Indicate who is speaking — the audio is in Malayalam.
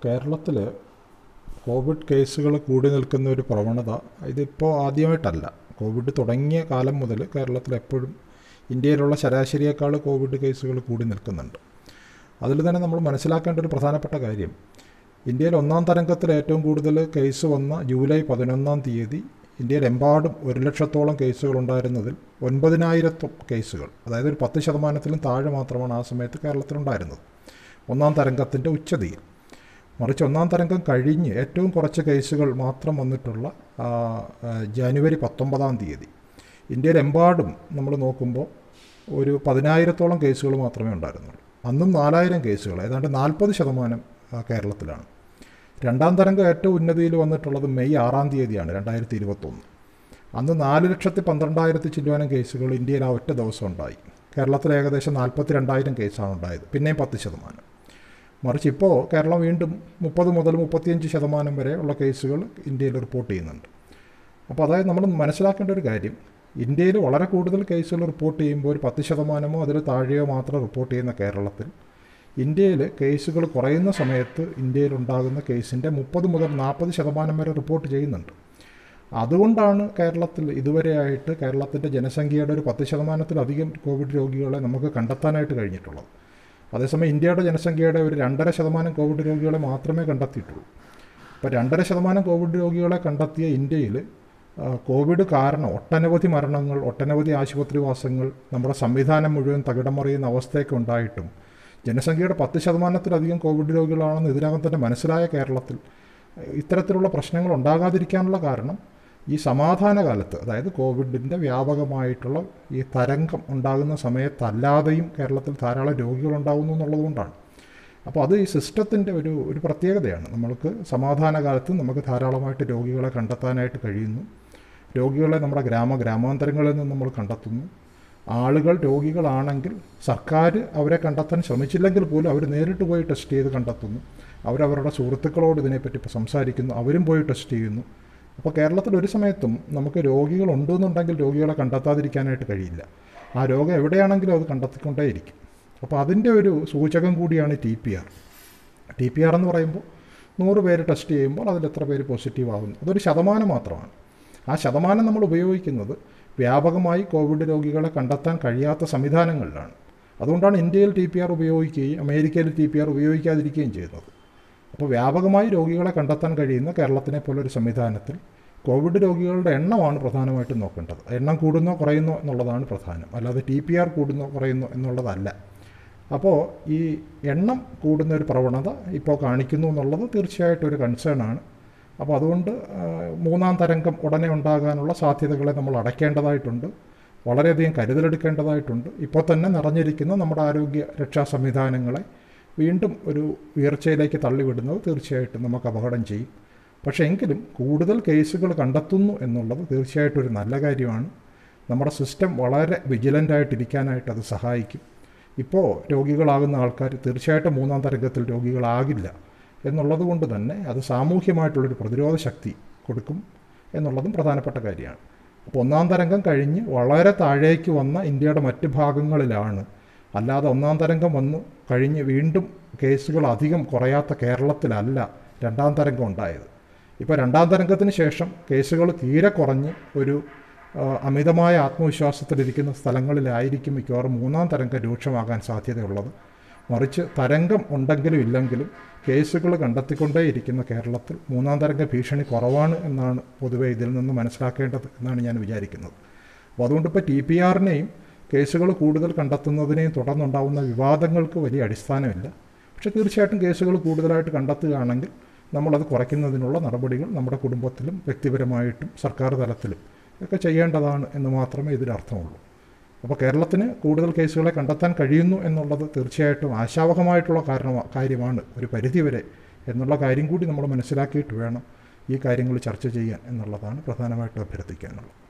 Speaker 1: കേരളത്തിൽ കോവിഡ് കേസുകൾ കൂടി നിൽക്കുന്ന ഒരു പ്രവണത ഇതിപ്പോൾ ആദ്യമായിട്ടല്ല കോവിഡ് തുടങ്ങിയ കാലം മുതൽ കേരളത്തിൽ എപ്പോഴും ഇന്ത്യയിലുള്ള ശരാശരിയേക്കാൾ കോവിഡ് കേസുകൾ കൂടി നിൽക്കുന്നുണ്ട് അതിൽ തന്നെ നമ്മൾ മനസ്സിലാക്കേണ്ട ഒരു പ്രധാനപ്പെട്ട കാര്യം ഇന്ത്യയിൽ ഒന്നാം തരംഗത്തിൽ ഏറ്റവും കൂടുതൽ കേസ് വന്ന ജൂലൈ പതിനൊന്നാം തീയതി ഇന്ത്യയിലെമ്പാടും ഒരു ലക്ഷത്തോളം കേസുകൾ ഉണ്ടായിരുന്നതിൽ ഒൻപതിനായിരത്തും കേസുകൾ അതായത് ഒരു പത്ത് ശതമാനത്തിലും താഴെ മാത്രമാണ് ആ സമയത്ത് കേരളത്തിലുണ്ടായിരുന്നത് ഒന്നാം തരംഗത്തിൻ്റെ ഉച്ചതിയിൽ മറിച്ച് ഒന്നാം തരംഗം കഴിഞ്ഞ് ഏറ്റവും കുറച്ച് കേസുകൾ മാത്രം വന്നിട്ടുള്ള ആ, ആ, ജനുവരി പത്തൊമ്പതാം തീയതി ഇന്ത്യയിലെമ്പാടും നമ്മൾ നോക്കുമ്പോൾ ഒരു പതിനായിരത്തോളം കേസുകൾ മാത്രമേ ഉണ്ടായിരുന്നുള്ളൂ അന്നും നാലായിരം കേസുകൾ ഏതാണ്ട് നാൽപ്പത് ശതമാനം ആ, കേരളത്തിലാണ് രണ്ടാം തരംഗം ഏറ്റവും ഉന്നതിയിൽ വന്നിട്ടുള്ളത് മെയ് ആറാം തീയതിയാണ് രണ്ടായിരത്തി ഇരുപത്തൊന്ന് അന്ന് നാല് ലക്ഷത്തി പന്ത്രണ്ടായിരത്തി ചില്ലുവാനം കേസുകൾ ഇന്ത്യയിൽ ആ ഒറ്റ ദിവസം ഉണ്ടായി കേരളത്തിൽ ഏകദേശം നാൽപ്പത്തി രണ്ടായിരം കേസാണ് ഉണ്ടായത് പിന്നെയും പത്ത് ശതമാനം മറിച്ച് ഇപ്പോൾ കേരളം വീണ്ടും മുപ്പത് മുതൽ മുപ്പത്തിയഞ്ച് ശതമാനം വരെ ഉള്ള കേസുകൾ ഇന്ത്യയിൽ റിപ്പോർട്ട് ചെയ്യുന്നുണ്ട് അപ്പോൾ അതായത് നമ്മൾ മനസ്സിലാക്കേണ്ട ഒരു കാര്യം ഇന്ത്യയിൽ വളരെ കൂടുതൽ കേസുകൾ റിപ്പോർട്ട് ചെയ്യുമ്പോൾ ഒരു പത്ത് ശതമാനമോ അതിൽ താഴെയോ മാത്രം റിപ്പോർട്ട് ചെയ്യുന്ന കേരളത്തിൽ ഇന്ത്യയിൽ കേസുകൾ കുറയുന്ന സമയത്ത് ഇന്ത്യയിൽ ഉണ്ടാകുന്ന കേസിൻ്റെ മുപ്പത് മുതൽ നാൽപ്പത് ശതമാനം വരെ റിപ്പോർട്ട് ചെയ്യുന്നുണ്ട് അതുകൊണ്ടാണ് കേരളത്തിൽ ഇതുവരെയായിട്ട് കേരളത്തിൻ്റെ ജനസംഖ്യയുടെ ഒരു പത്ത് ശതമാനത്തിലധികം കോവിഡ് രോഗികളെ നമുക്ക് കണ്ടെത്താനായിട്ട് കഴിഞ്ഞിട്ടുള്ളത് അതേസമയം ഇന്ത്യയുടെ ജനസംഖ്യയുടെ ഒരു രണ്ടര ശതമാനം കോവിഡ് രോഗികളെ മാത്രമേ കണ്ടെത്തിയിട്ടുള്ളൂ അപ്പോൾ രണ്ടര ശതമാനം കോവിഡ് രോഗികളെ കണ്ടെത്തിയ ഇന്ത്യയിൽ ആ, കോവിഡ് കാരണം ഒട്ടനവധി മരണങ്ങൾ ഒട്ടനവധി ആശുപത്രിവാസങ്ങൾ നമ്മുടെ സംവിധാനം മുഴുവൻ തകിടം മറിയുന്ന അവസ്ഥയൊക്കെ ഉണ്ടായിട്ടും ജനസംഖ്യയുടെ പത്ത് ശതമാനത്തിലധികം കോവിഡ് രോഗികളാണെന്ന് ഇതിനകം തന്നെ മനസ്സിലായ കേരളത്തിൽ ഇത്തരത്തിലുള്ള പ്രശ്നങ്ങൾ ഉണ്ടാകാതിരിക്കാനുള്ള കാരണം ഈ സമാധാന കാലത്ത് അതായത് കോവിഡിൻ്റെ വ്യാപകമായിട്ടുള്ള ഈ തരംഗം ഉണ്ടാകുന്ന സമയത്തല്ലാതെയും കേരളത്തിൽ ധാരാളം രോഗികളുണ്ടാകുന്നു എന്നുള്ളതുകൊണ്ടാണ് അപ്പോൾ അത് ഈ സിസ്റ്റത്തിൻ്റെ ഒരു ഒരു പ്രത്യേകതയാണ് നമ്മൾക്ക് സമാധാന കാലത്ത് നമുക്ക് ധാരാളമായിട്ട് രോഗികളെ കണ്ടെത്താനായിട്ട് കഴിയുന്നു രോഗികളെ നമ്മുടെ ഗ്രാമ ഗ്രാമാന്തരങ്ങളിൽ നിന്ന് നമ്മൾ കണ്ടെത്തുന്നു ആളുകൾ രോഗികളാണെങ്കിൽ സർക്കാർ അവരെ കണ്ടെത്താൻ ശ്രമിച്ചില്ലെങ്കിൽ പോലും അവർ നേരിട്ട് പോയി ടെസ്റ്റ് ചെയ്ത് കണ്ടെത്തുന്നു അവരവരുടെ സുഹൃത്തുക്കളോട് ഇതിനെപ്പറ്റി ഇപ്പോൾ സംസാരിക്കുന്നു അവരും പോയി ടെസ്റ്റ് ചെയ്യുന്നു അപ്പോൾ കേരളത്തിൽ ഒരു സമയത്തും നമുക്ക് രോഗികൾ ഉണ്ടെന്നുണ്ടെങ്കിൽ രോഗികളെ കണ്ടെത്താതിരിക്കാനായിട്ട് കഴിയില്ല ആ രോഗം എവിടെയാണെങ്കിലും അത് കണ്ടെത്തിക്കൊണ്ടേയിരിക്കും അപ്പോൾ അതിൻ്റെ ഒരു സൂചകം കൂടിയാണ് T P R T P R എന്ന് പറയുമ്പോൾ നൂറ് പേര് ടെസ്റ്റ് ചെയ്യുമ്പോൾ അതിൽ എത്ര പേര് പോസിറ്റീവ് ആകുന്നു അതൊരു ശതമാനം മാത്രമാണ് ആ ശതമാനം നമ്മൾ ഉപയോഗിക്കുന്നത് വ്യാപകമായി കോവിഡ് രോഗികളെ കണ്ടെത്താൻ കഴിയാത്ത സംവിധാനങ്ങളിലാണ് അതുകൊണ്ടാണ് ഇന്ത്യയിൽ ടി പി ആർ ഉപയോഗിക്കുകയും അമേരിക്കയിൽ ടി പി ആർ ഉപയോഗിക്കാതിരിക്കുകയും ചെയ്യുന്നത് അപ്പോൾ വ്യാപകമായി രോഗികളെ കണ്ടെത്താൻ കഴിയുന്ന കേരളത്തിനെ പോലൊരു സംവിധാനത്തിൽ കോവിഡ് രോഗികളുടെ എണ്ണമാണ് പ്രധാനമായിട്ടും നോക്കേണ്ടത് എണ്ണം കൂടുന്നോ കുറയുന്നോ എന്നുള്ളതാണ് പ്രധാനം അല്ലാതെ ടി പി ആർ കൂടുന്നോ കുറയുന്നോ എന്നുള്ളതല്ല അപ്പോൾ ഈ എണ്ണം കൂടുന്ന ഒരു പ്രവണത ഇപ്പോൾ കാണിക്കുന്നു എന്നുള്ളത് തീർച്ചയായിട്ടും ഒരു കൺസേൺ ആണ് അപ്പോൾ അതുകൊണ്ട് ആ, മൂന്നാം തരംഗം ഉടനെ ഉണ്ടാകാനുള്ള സാധ്യതകളെ നമ്മൾ അടയ്ക്കേണ്ടതായിട്ടുണ്ട് വളരെയധികം കരുതലെടുക്കേണ്ടതായിട്ടുണ്ട് ഇപ്പോൾ തന്നെ നിറഞ്ഞിരിക്കുന്ന നമ്മുടെ ആരോഗ്യ രക്ഷാ സംവിധാനങ്ങളെ വീണ്ടും ഒരു ഉയർച്ചയിലേക്ക് തള്ളിവിടുന്നത് തീർച്ചയായിട്ടും നമുക്ക് അപകടം ചെയ്യും പക്ഷേ എങ്കിലും കൂടുതൽ കേസുകൾ കണ്ടെത്തുന്നു എന്നുള്ളത് തീർച്ചയായിട്ടും ഒരു നല്ല കാര്യമാണ് നമ്മുടെ സിസ്റ്റം വളരെ വിജിലൻ്റായിട്ടിരിക്കാനായിട്ട് അത് സഹായിക്കും ഇപ്പോൾ രോഗികളാകുന്ന ആൾക്കാർ തീർച്ചയായിട്ടും മൂന്നാം തരംഗത്തിൽ രോഗികളാകില്ല എന്നുള്ളത് കൊണ്ട് തന്നെ അത് സാമൂഹ്യമായിട്ടുള്ളൊരു പ്രതിരോധ ശക്തി കൊടുക്കും എന്നുള്ളതും പ്രധാനപ്പെട്ട കാര്യമാണ് അപ്പോൾ ഒന്നാം തരംഗം കഴിഞ്ഞ് വളരെ താഴേക്ക് വന്ന ഇന്ത്യയുടെ മറ്റ് ഭാഗങ്ങളിലാണ് അല്ലാതെ ഒന്നാം തരംഗം വന്നു കഴിഞ്ഞ് വീണ്ടും കേസുകൾ അധികം കുറയാത്ത കേരളത്തിലല്ല രണ്ടാം തരംഗം ഉണ്ടായത് ഇപ്പോൾ രണ്ടാം തരംഗത്തിന് ശേഷം കേസുകൾ തീരെ കുറഞ്ഞ് ഒരു ആ, അമിതമായ ആത്മവിശ്വാസത്തിലിരിക്കുന്ന സ്ഥലങ്ങളിലായിരിക്കും മിക്കവാറും മൂന്നാം തരംഗം രൂക്ഷമാകാൻ സാധ്യതയുള്ളത് മറിച്ച് തരംഗം ഉണ്ടെങ്കിലും ഇല്ലെങ്കിലും കേസുകൾ കണ്ടെത്തിക്കൊണ്ടേയിരിക്കുന്ന കേരളത്തിൽ മൂന്നാം തരംഗ ഭീഷണി കുറവാണ് എന്നാണ് പൊതുവെ ഇതിൽ നിന്ന് മനസ്സിലാക്കേണ്ടത് എന്നാണ് ഞാൻ വിചാരിക്കുന്നത് അപ്പോൾ അതുകൊണ്ട് ഇപ്പോൾ ടി പി ആറിനെയും കേസുകൾ കൂടുതൽ കണ്ടെത്തുന്നതിനെയും തുടർന്നുണ്ടാകുന്ന വിവാദങ്ങൾക്ക് വലിയ അടിസ്ഥാനമില്ല പക്ഷേ തീർച്ചയായിട്ടും കേസുകൾ കൂടുതലായിട്ട് കണ്ടെത്തുകയാണെങ്കിൽ നമ്മളത് കുറയ്ക്കുന്നതിനുള്ള നടപടികൾ നമ്മുടെ കുടുംബത്തിലും വ്യക്തിപരമായിട്ടും സർക്കാർ തലത്തിലും ഒക്കെ ചെയ്യേണ്ടതാണ് എന്ന് മാത്രമേ ഇതിനർത്ഥമുള്ളൂ അപ്പോൾ കേരളത്തിന് കൂടുതൽ കേസുകളെ കണ്ടെത്താൻ കഴിയുന്നു എന്നുള്ളത് തീർച്ചയായിട്ടും ആശാവഹമായിട്ടുള്ള കാരണം കാര്യമാണ് ഒരു പരിധിവരെ എന്നുള്ള കാര്യം കൂടി നമ്മൾ മനസ്സിലാക്കിയിട്ട് വേണം ഈ കാര്യങ്ങൾ ചർച്ച ചെയ്യാൻ എന്നുള്ളതാണ് പ്രധാനമായിട്ടും അഭ്യർത്ഥിക്കാനുള്ളത്